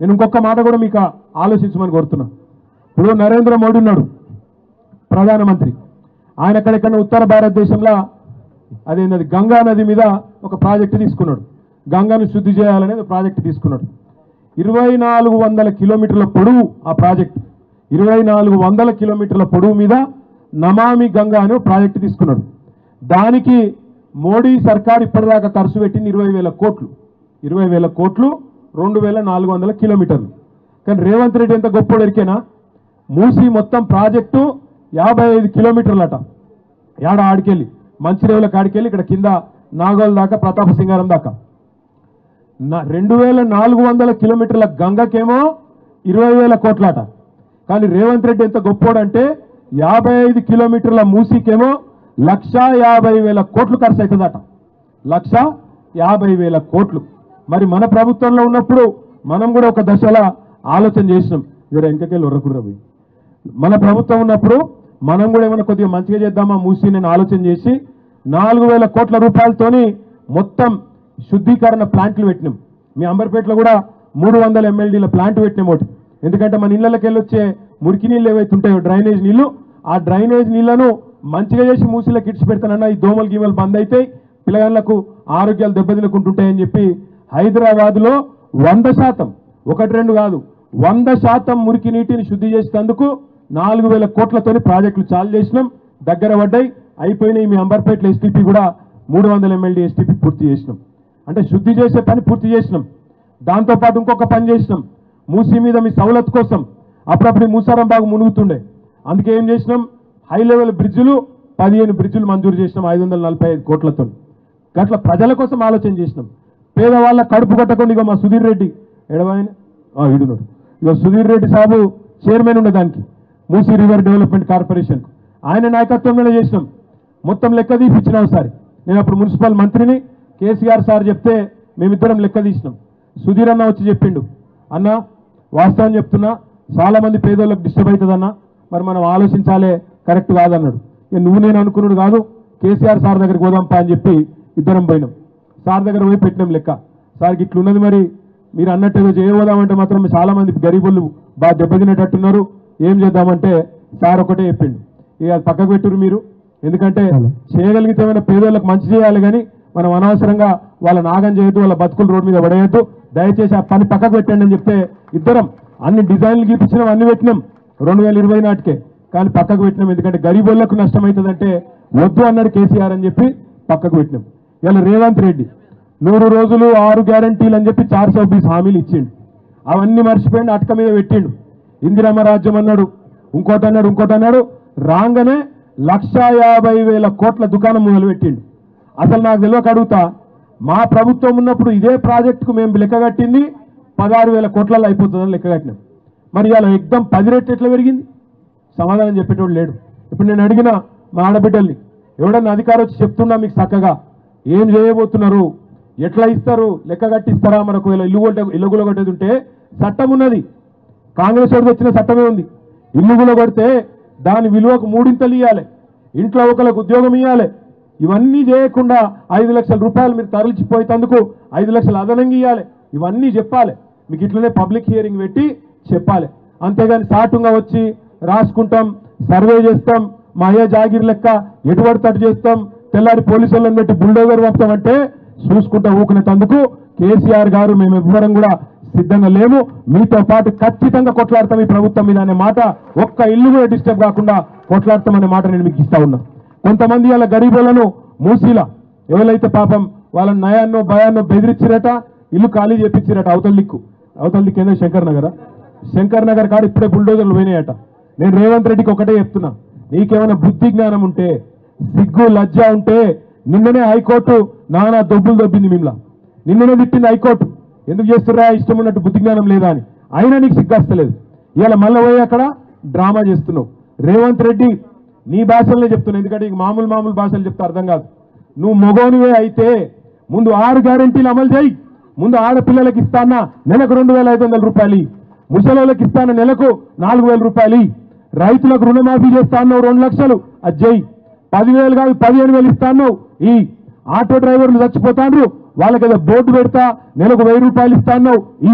నేను ఇంకొక మాట కూడా మీకు ఆలోచించమని కోరుతున్నా ఇప్పుడు నరేంద్ర మోడీ ఉన్నాడు ప్రధానమంత్రి ఆయన ఎక్కడెక్కడ ఉత్తర భారతదేశంలో అదేంటది గంగా నది మీద ఒక ప్రాజెక్టు తీసుకున్నాడు గంగాను శుద్ధి చేయాలనేది ప్రాజెక్టు తీసుకున్నాడు ఇరవై నాలుగు వందల కిలోమీటర్ల పొడవు ఆ ప్రాజెక్ట్ ఇరవై నాలుగు వందల కిలోమీటర్ల పొడవు మీద నమామి గంగా అనే ఒక ప్రాజెక్టు తీసుకున్నాడు దానికి మోడీ సర్కార్ ఇప్పటిదాకా ఖర్చు పెట్టింది ఇరవై వేల కోట్లు ఇరవై వేల కోట్లు రెండు వేల నాలుగు వందల కిలోమీటర్లు కానీ రేవంత్ రెడ్డి ఎంత గొప్పోడు ఎరికేనా మూసి మొత్తం ప్రాజెక్టు యాభై ఐదు కిలోమీటర్లట ఏడ ఆడికెళ్ళి మంచిరేవుల కాడికెళ్ళి ఇక్కడ కింద నాగోల్ దాకా ప్రతాప సింగారం దాకా నా- రెండు వేల నాలుగు వందల కిలోమీటర్ల గంగకేమో ఇరవై వేల కోట్లాట కానీ రేవంత్ రెడ్డి ఎంత గొప్పోడంటే యాభై ఐదు కిలోమీటర్ల మూసీకేమో లక్ష యాభై వేల కోట్లు ఖర్చు అవుతుందట లక్ష యాభై వేల కోట్లు మరి మన ప్రభుత్వంలో ఉన్నప్పుడు మనం కూడా ఒక దశలో ఆలోచన చేసినాం జర వెంకకెళ్ళి ఉర్రకుర్ర పోయి మన ప్రభుత్వం ఉన్నప్పుడు మనం కూడా ఏమైనా కొద్దిగా మంచిగా చేద్దామా మూసి నేను ఆలోచన చేసి నాలుగు వేల కోట్ల రూపాయలతోని మొత్తం శుద్ధీకరణ ప్లాంట్లు పెట్టినాం మీ అంబర్పేటలో కూడా మూడు వందల ఎంఎల్డీల ప్లాంట్ పెట్టినాం ఒకటి ఎందుకంటే మన ఇళ్ళకి వెళ్ళి వచ్చే మురికి నీళ్ళు ఏవైతే ఉంటాయో డ్రైనేజ్ నీళ్లు ఆ డ్రైనేజ్ నీళ్లను మంచిగా చేసి మూసిలోకి ఇడిచి పెడతానన్నా ఈ దోమలు గీమలు బంద్ అవుతాయి పిల్లగాళ్ళకు ఆరోగ్యాలు దెబ్బతినకుంటుంటాయని చెప్పి హైదరాబాద్లో వంద శాతం ఒకటి రెండు కాదు వంద శాతం మురికి నీటిని శుద్ధి చేసేందుకు నాలుగు వేల కోట్లతోని ప్రాజెక్టులు చాలు చేసినాం దగ్గర పడ్డాయి అయిపోయినాయి మీ అంబర్పేటలో ఎస్టీపీ కూడా మూడు వందల ఎంఎల్డీ ఎస్టీపీ పూర్తి చేసినాం అంటే శుద్ధి చేసే పని పూర్తి చేసినాం దాంతోపాటు ఇంకొక పని చేసినాం మూసీ మీద మీ సవలత్ కోసం అప్పుడప్పుడు ఈ మూసారం బాగా మునుగుతుండే అందుకే ఏం చేసినాం హై లెవెల్ బ్రిడ్జులు పదిహేను బ్రిడ్జులు మంజూరు చేసినాం ఐదు వందల నలభై ఐదు కోట్లతో గట్ల ప్రజల కోసం ఆలోచన చేసినాం పేదవాళ్ళ కడుపు కట్టకుండా ఇక మా సుధీర్ రెడ్డి ఎడవాయన ఇడున్నాడు ఇక సుధీర్ రెడ్డి సాబు చైర్మన్ ఉండే దానికి మూసీ రివర్ డెవలప్మెంట్ కార్పొరేషన్ ఆయన నాయకత్వంలోనే చేసినాం మొత్తం లెక్క తీపిచ్చినా ఒకసారి నేను అప్పుడు మున్సిపల్ మంత్రిని కేసీఆర్ సార్ చెప్తే మేమిద్దరం లెక్క తీసినాం సుధీర్ అన్న వచ్చి చెప్పిండు అన్న వాస్తవం చెప్తున్నా చాలా మంది పేదోళ్ళకి డిస్టర్బ్ అవుతుందన్న మరి మనం ఆలోచించాలే కరెక్ట్ కాదన్నాడు ఇక నువ్వు నేను అనుకున్నాడు కాదు కేసీఆర్ సార్ దగ్గరికి పోదాంపా అని చెప్పి ఇద్దరం పోయినాం సార్ దగ్గర పోయి పెట్టినాం లెక్క సార్కి ఇట్లున్నది మరి మీరు అన్నట్టు ఏదో చేయబోదామంటే మాత్రం చాలా మంది గరీబులు బాగా దెబ్బతినేటట్టున్నారు ఏం చేద్దామంటే సార్ ఒకటే చెప్పిండు ఇక అది పక్కకు పెట్టురు మీరు ఎందుకంటే చేయగలిగితే ఏమైనా పేదోళ్ళకి మంచి చేయాలి కానీ మనం అనవసరంగా వాళ్ళ నాగం చేయొద్దు వాళ్ళ బతుకులు రోడ్డు మీద పడేయద్దు దయచేసి ఆ పని పక్కకు పెట్టండి అని చెప్తే ఇద్దరం అన్ని డిజైన్లు గీపించినాం అన్ని పెట్టినాం రెండు వేల ఇరవై నాటికే కానీ పక్కకు పెట్టినాం ఎందుకంటే గరీబోళ్లకు నష్టం అవుతుందంటే వద్దు అన్నాడు కేసీఆర్ అని చెప్పి పక్కకు పెట్టినాం ఇలా రేవంత్ రెడ్డి నూరు రోజులు ఆరు గ్యారంటీలు అని చెప్పి చార్ సో బీస్ హామీలు ఇచ్చిండు అవన్నీ మర్చిపోయిండు అటక మీద పెట్టిండు ఇందిరమ్మ రాజ్యం అన్నాడు ఇంకోటి అన్నాడు ఇంకోటి అన్నాడు రాగానే లక్ష యాభై వేల కోట్ల దుకాణం మొదలు పెట్టిండు అసలు నాకు తెలియక అడుగుతా మా ప్రభుత్వం ఉన్నప్పుడు ఇదే ప్రాజెక్టుకు మేము లెక్క కట్టింది పదహారు వేల కోట్లలో అయిపోతుందని లెక్క కట్టినాం మరి ఇలా ఎగ్దం పది రెట్లు ఎట్లా పెరిగింది సమాధానం చెప్పేటోడు లేడు ఇప్పుడు నేను అడిగిన మా ఆడబిడ్డల్ని ఎవడన్నా అధికారం వచ్చి చెప్తున్నా మీకు చక్కగా ఏం చేయబోతున్నారు ఎట్లా ఇస్తారు లెక్క కట్టిస్తారా మనకు ఒకవేళ ఇల్లు కొట్టే ఇల్లు కూడా కొట్టేది ఉంటే చట్టం ఉన్నది కాంగ్రెస్ వాడికి వచ్చిన చట్టమే ఉంది ఇల్లు కూడా కొడితే దాని విలువకు మూడింతలు ఇవ్వాలి ఇంట్లో ఒకరికి ఉద్యోగం ఇవ్వాలి ఇవన్నీ చేయకుండా ఐదు లక్షల రూపాయలు మీరు తరలిచిపోయేందుకు ఐదు లక్షలు అదనంగా ఇవ్వాలి ఇవన్నీ చెప్పాలి మీకు ఇట్లనే పబ్లిక్ హియరింగ్ పెట్టి చెప్పాలి అంతేగాని సాటుగా వచ్చి రాసుకుంటాం సర్వే చేస్తాం మా అయ్యే జాగిర్ లెక్క ఎటువంటి తట్టు చేస్తాం తెల్లారి పోలీసు వాళ్ళని పెట్టి బుల్డోజర్ పంపుతామంటే చూసుకుంటా ఊకునేటందుకు కేసీఆర్ గారు మేము ఇవ్వడం కూడా సిద్ధంగా లేము మీతో పాటు ఖచ్చితంగా కొట్లాడతాం ఈ ప్రభుత్వం మీద అనే మాట ఒక్క ఇల్లు కూడా డిస్టర్బ్ కాకుండా కొట్లాడతామనే మాట నేను మీకు ఇస్తా ఉన్నా కొంతమంది వాళ్ళ గరీబులను మూసీలా ఎవరైతే పాపం వాళ్ళ నయాన్నో భయాన్నో బెదిరించిరట ఇల్లు ఖాళీ చేపించిరట అవతల దిక్కు అవతల దిక్కు ఏందో శంకర్ నగర్ శంకర్ నగర్ కాడ ఇప్పుడే బుల్డోజర్లు పోయినాయట నేను రేవంత్ రెడ్డికి ఒకటే చెప్తున్నా నీకేమైనా బుద్ధి జ్ఞానం ఉంటే సిగ్గు లజ్జ ఉంటే నిన్ననే హైకోర్టు నానా దొబ్బులు దొబ్బింది మిమ్మల్ని నిన్ననే తిట్టింది హైకోర్టు ఎందుకు చేస్తుర్రా ఇష్టం ఉన్నట్టు బుద్ధి జ్ఞానం లేదా అని అయినా నీకు సిగ్గస్తలేదు ఇవాళ మళ్ళీ పోయి అక్కడ డ్రామా చేస్తున్నావు రేవంత్ రెడ్డి నీ భాషలనే చెప్తున్నా ఎందుకంటే నీకు మామూలు మామూలు భాషలు చెప్తే అర్థం కాదు నువ్వు మొగోనివే అయితే ముందు ఆరు గ్యారంటీలు అమలు చేయి ముందు ఆడపిల్లలకి ఇస్తానా నెలకు రెండు వేల ఐదు వందల రూపాయలు ఇయ్యి. ముసలోళ్ళకి ఇస్తాను నెలకు నాలుగు వేల రూపాయలు ఇయ్యి. రైతులకు రుణమాఫీ చేస్తా అన్నావు రెండు లక్షలు అది చేయి పదివేలు కాదు పదిహేను వేలు ఇస్తా అన్నావు ఈ ఆటో డ్రైవర్లు చచ్చిపోతాండ్రు వాళ్ళకి ఏదో బోర్డు పెడతా నెలకు వెయ్యి రూపాయలు ఇస్తా అన్నావు ఈ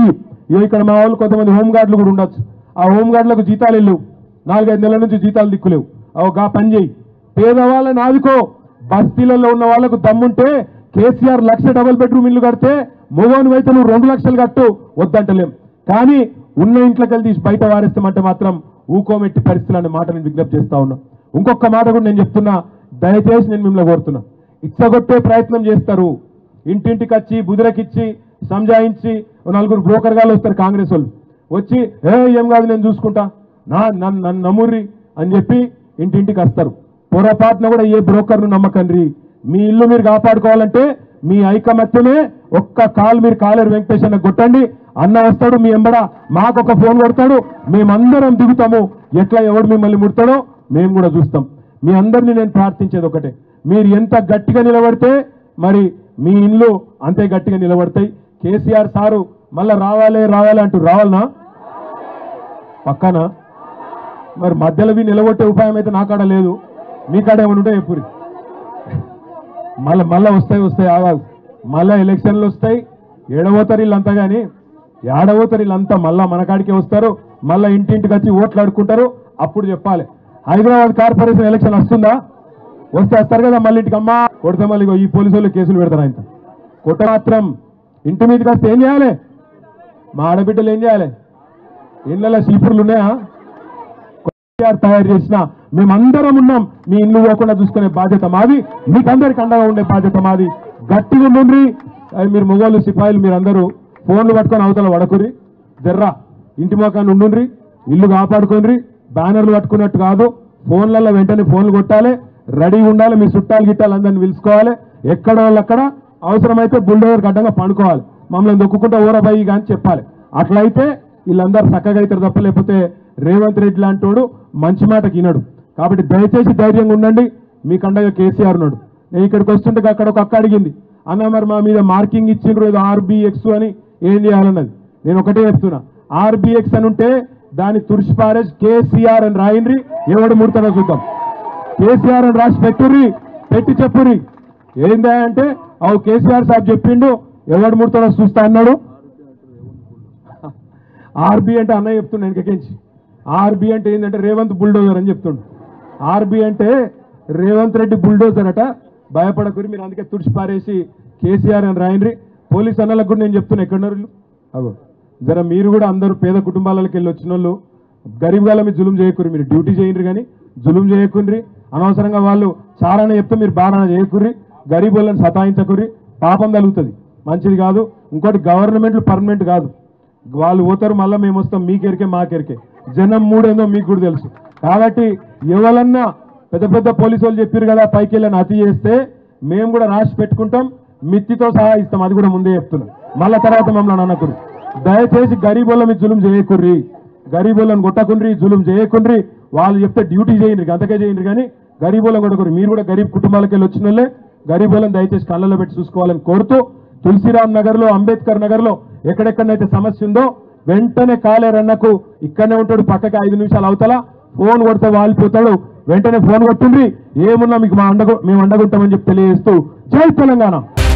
ఇగో ఇక్కడ మా వాళ్ళు కొంతమంది హోంగార్డులు కూడా ఉండొచ్చు ఆ హోంగార్డులకు జీతాలు వెళ్ళవు నాలుగైదు నెలల నుంచి జీతాలు దిక్కులేవు అవు గా పని చేయి పేదవాళ్ళని ఆదుకో బస్తీలలో ఉన్న వాళ్ళకు దమ్ముంటే కేసీఆర్ లక్ష డబుల్ బెడ్రూమ్ ఇల్లు కడితే మొగోని అయితే నువ్వు రెండు లక్షలు కట్టు వద్దంటలేం కానీ ఉన్న ఇంట్లోకి వెళ్ళి తీసి బయట వారేస్తామంటే మాత్రం ఊకోమెట్టి పరిస్థితులు అనే మాట నేను విజ్ఞప్తి చేస్తా ఉన్నా ఇంకొక మాట కూడా నేను చెప్తున్నా దయచేసి నేను మిమ్మల్ని కోరుతున్నా ఇచ్చగొట్టే ప్రయత్నం చేస్తారు ఇంటింటికి వచ్చి బుదిరకిచ్చి సంజాయించి ఓ నలుగురు బ్రోకర్ గాలు వస్తారు కాంగ్రెస్ వాళ్ళు వచ్చి ఏ ఏం కాదు నేను చూసుకుంటా నా నన్ను నన్ను నమ్ముర్రి అని చెప్పి ఇంటింటికి వస్తారు పొరపాటున కూడా ఏ బ్రోకర్ను నమ్మకండి మీ ఇల్లు మీరు కాపాడుకోవాలంటే మీ ఐకమత్యమే ఒక్క కాల్ మీరు కాలేరు వెంకటేష్ అన్న కొట్టండి అన్న వస్తాడు మీ ఎంబడ మాకు ఒక ఫోన్ కొడతాడు మేమందరం దిగుతాము ఎట్లా ఎవడు మిమ్మల్ని ముడతాడో మేము కూడా చూస్తాం మీ అందరినీ నేను ప్రార్థించేది ఒకటే మీరు ఎంత గట్టిగా నిలబడితే మరి మీ ఇల్లు అంతే గట్టిగా నిలబడతాయి కేసీఆర్ సారు మళ్ళా రావాలే రావాలే అంటూ రావాలనా పక్కన మరి మధ్యలో వీ నిలబొట్టే ఉపాయం అయితే నా కాడ లేదు మీ కాడ ఏమైనా ఉంటే ఎప్పుడు మళ్ళీ మళ్ళీ వస్తాయి వస్తాయి ఆగాదు మళ్ళీ ఎలక్షన్లు వస్తాయి ఏడబోతారు వీళ్ళంతా కానీ ఏడబోతారు వీళ్ళంతా మళ్ళా మన కాడికే వస్తారు మళ్ళీ ఇంటింటికి వచ్చి ఓట్లు ఆడుకుంటారు అప్పుడు చెప్పాలి హైదరాబాద్ కార్పొరేషన్ ఎలక్షన్ వస్తుందా వస్తే వస్తారు కదా మళ్ళీ ఇంటికి అమ్మా కొడితే మళ్ళీ ఇగో ఈ పోలీసు వాళ్ళు కేసులు పెడతారు ఆయన కొట్ట మాత్రం ఇంటి మీదకి వస్తే ఏం చేయాలి మా ఆడబిడ్డలు ఏం చేయాలి ఇళ్ళలో సీపుర్లు ఉన్నాయా కేసీఆర్ తయారు చేసిన మేమందరం ఉన్నాం మీ ఇల్లు పోకుండా చూసుకునే బాధ్యత మాది మీకందరికి అండగా ఉండే బాధ్యత మాది గట్టిగా ఉండండి అవి మీరు మొగోళ్ళు సిపాయిలు మీరందరూ ఫోన్లు పట్టుకొని అవతల వడకురి జర్రా ఇంటి మొఖాన్ని ఉండుండ్రి ఇల్లు కాపాడుకోండి బ్యానర్లు పట్టుకున్నట్టు కాదు ఫోన్లలో వెంటనే ఫోన్లు కొట్టాలి రెడీ ఉండాలి మీ చుట్టాలు గిట్టాలు అందరిని పిలుచుకోవాలి ఎక్కడ వాళ్ళు అక్కడ అవసరమైతే బుల్డోజర్ గడ్డంగా పండుకోవాలి మమ్మల్ని దొక్కుకుంటా ఊరబాయి కానీ చెప్పాలి అట్లయితే వీళ్ళందరూ చక్కగా అవుతారు తప్ప లేకపోతే రేవంత్ రెడ్డి లాంటోడు మంచి మాటకి వినడు కాబట్టి దయచేసి ధైర్యంగా ఉండండి మీ కండగా కేసీఆర్ ఉన్నాడు నేను ఇక్కడికి వస్తుంటే అక్కడ ఒక అక్క అడిగింది అన్న మరి మా మీద మార్కింగ్ ఇచ్చిండ్రు ఏదో ఆర్బిఎక్స్ అని ఏం చేయాలన్నది నేను ఒకటే చెప్తున్నా ఆర్బిఎక్స్ అని ఉంటే దాని తుడిచి పారేసి కేసీఆర్ అని రాయండ్రి ఎవడు ముడతాడో చూద్దాం కేసీఆర్ అని రాసి పెట్టుర్రి పెట్టి చెప్పుర్రి ఏందా అంటే అవు కేసీఆర్ సాబ్ చెప్పిండు ఎవడు ముడతాడో చూస్తా అన్నాడు ఆర్బి అంటే అన్నయ్య చెప్తుండే వెనకకించి ఆర్బి అంటే ఏంటంటే రేవంత్ బుల్డోజర్ అని చెప్తుండు ఆర్బి అంటే రేవంత్ రెడ్డి బుల్డోజర్ అట భయపడకురి మీరు అందుకే తుడిచి పారేసి కేసీఆర్ అని రాయండ్రి పోలీస్ అన్నలకు కూడా నేను చెప్తున్నా ఎక్కడున్నారు వీళ్ళు? అగో జర మీరు కూడా అందరూ పేద కుటుంబాలకు వెళ్ళి వచ్చిన వాళ్ళు గరీబ్ గాల మీరు జులుం చేయకుర్రి మీరు డ్యూటీ చేయండి కానీ జులుం చేయకుండ్రి అనవసరంగా వాళ్ళు చారాన చెప్తే మీరు బారాన చేయకుర్రి గరీబ్ వాళ్ళని సతాయించకుర్రి పాపం తగులుతుంది మంచిది కాదు ఇంకోటి గవర్నమెంట్లు పర్మనెంట్ కాదు వాళ్ళు పోతారు మళ్ళీ మేము వస్తాం మీకెరికే మాకెరికే జనం మూడేందో మీకు కూడా తెలుసు కాబట్టి ఎవరన్నా పెద్ద పెద్ద పోలీసు వాళ్ళు చెప్పారు కదా పైకి వెళ్ళని అతి చేస్తే మేము కూడా రాసి పెట్టుకుంటాం మిత్తితో సహా ఇస్తాం అది కూడా ముందే చెప్తున్నాం మళ్ళా తర్వాత మమ్మల్ని అనకురు దయచేసి గరీబుల మీద జులుం చేయకుర్రి గరీబులను కొట్టకుండ్రి జులుం చేయకుండ్రి వాళ్ళు చెప్తే డ్యూటీ చేయండి అంతకే చేయండి కానీ గరీబులను కొట్టకుర్రి మీరు కూడా గరీబ్ కుటుంబాలకు వెళ్ళి వచ్చిన వాళ్ళే గరీబులను దయచేసి కళ్ళలో పెట్టి చూసుకోవాలని కోరుతూ తులసిరామ్ నగర్ లో అంబేద్కర్ నగర్ లో ఎక్కడెక్కడైతే సమస్య ఉందో వెంటనే కాలేరన్నకు ఇక్కడనే ఉంటాడు పక్కకి ఐదు నిమిషాలు అవతల ఫోన్ కొడితే వాలిపోతాడు వెంటనే ఫోన్ కొట్టుండ్రి ఏమున్నా మీకు మా అండగు మేము అండగుంటామని చెప్పి తెలియజేస్తూ జై తెలంగాణ